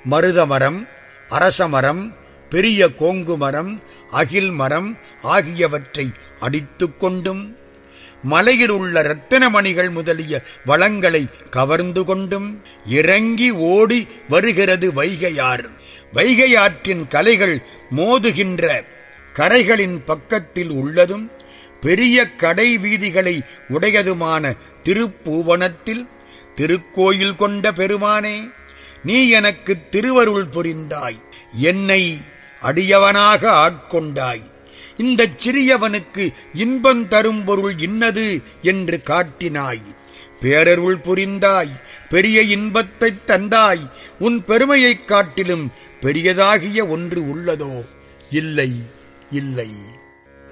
மருதமரம் அரசமரம் பெரிய கோங்கு மரம் அகில் மரம் ஆகியவற்றை அடித்துக் கொண்டும் மலையில் உள்ள ரத்தினமணிகள் முதலிய வளங்களை கவர்ந்து கொண்டும் இறங்கி ஓடி வருகிறது வைகையாறு வைகையாற்றின் கலைகள் மோதுகின்ற கரைகளின் பக்கத்தில் உள்ளதும் பெரிய கடை வீதிகளை உடையதுமான திருப்பூவனத்தில் திருக்கோயில் கொண்ட பெருமானே நீ எனக்கு திருவருள் புரிந்தாய் என்னை அடியவனாக ஆட்கொண்டாய் இந்தச் சிறியவனுக்கு இன்பம் தரும் பொருள் இன்னது என்று காட்டினாய் பேரருள் புரிந்தாய் பெரிய இன்பத்தைத் தந்தாய் உன் பெருமையைக் காட்டிலும் பெரியதாகிய ஒன்று உள்ளதோ இல்லை இல்லை